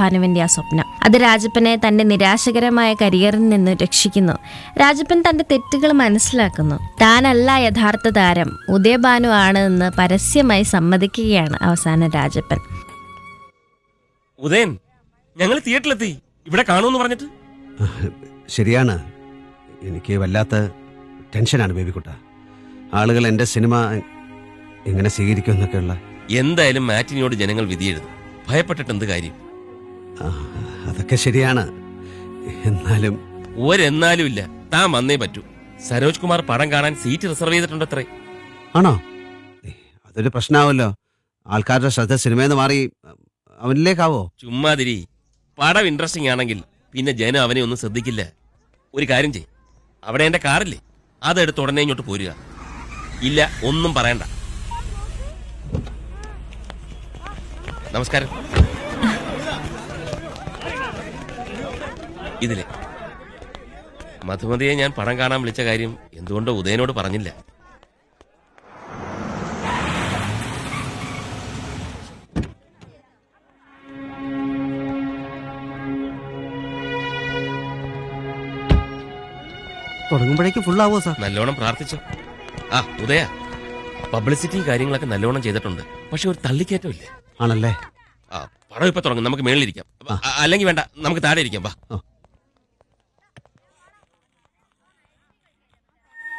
ഭാനുവിന്റെ ആ സ്വപ്നം അത് രാജപ്പനെ തന്റെ നിരാശകരമായ കരിയറിൽ നിന്ന് രക്ഷിക്കുന്നു രാജപ്പൻ തന്റെ തെറ്റുകൾ മനസ്സിലാക്കുന്നു താനല്ല യഥാർത്ഥ താരം ഉദയഭാനു ആണ് എന്ന് പരസ്യമായി സമ്മതിക്കുകയാണ് അവസാനം രാജപ്പൻ ഉദയൻ ഞങ്ങൾ തിയേറ്ററിലെത്തി ഇവിടെ കാണുമെന്ന് പറഞ്ഞിട്ട് ശരിയാണ് എനിക്ക് വല്ലാത്ത ടെൻഷനാണ് ബേബിക്കുട്ട ആളുകൾ എൻ്റെ സിനിമ എങ്ങനെ സ്വീകരിക്കുമെന്നൊക്കെയുള്ള എന്തായാലും മാറ്റിനിയോട് ജനങ്ങൾ വിധിയെഴുതും ഭയപ്പെട്ടിട്ട് എന്ത് കാര്യം ആ, അതൊക്കെ ശരിയാണ് എന്നാലും ഒരെന്നാലും ഇല്ല താൻ വന്നേ പറ്റൂ സരോജ് കുമാർ പടം കാണാൻ സീറ്റ് റിസർവ് ചെയ്തിട്ടുണ്ട് അത്രേ ആണോ ഏയ്, അതൊരു പ്രശ്നമാവല്ലോ ആൾക്കാരുടെ ശ്രദ്ധ സിനിമയിൽ നിന്ന് മാറി അവനിലേക്കാവോ ചുമ്മാതിരി പടം ഇൻട്രസ്റ്റിംഗ് ആണെങ്കിൽ പിന്നെ ജനം അവനെ ഒന്നും ശ്രദ്ധിക്കില്ല ഒരു കാര്യം ചെയ് അവിടെ എന്റെ കാറില്ലേ അതെടുത്ത് ഉടനെ ഇങ്ങോട്ട് പോരുക ഇല്ല ഒന്നും പറയണ്ട നമസ്കാരം ഇതിലെ മധുമതിയെ ഞാൻ പടം കാണാൻ വിളിച്ച കാര്യം എന്തുകൊണ്ടോ ഉദയനോട് പറഞ്ഞില്ല തുടങ്ങുമ്പോഴേക്ക് ഫുള്ളാവോ സാർ നല്ലോണം പ്രാർത്ഥിച്ചു ആ ഉദയ പബ്ലിസിറ്റിയും കാര്യങ്ങളൊക്കെ നല്ലോണം ചെയ്തിട്ടുണ്ട് പക്ഷെ ഒരു തള്ളിക്കയറ്റമില്ലേ ആണല്ലേ ആ പടം ഇപ്പൊ തുടങ്ങും നമുക്ക് മേളിലിരിക്കാം അ- അല്ലെങ്കിൽ വേണ്ട നമുക്ക് താഴെ ഇരിക്കാം വാ ഓ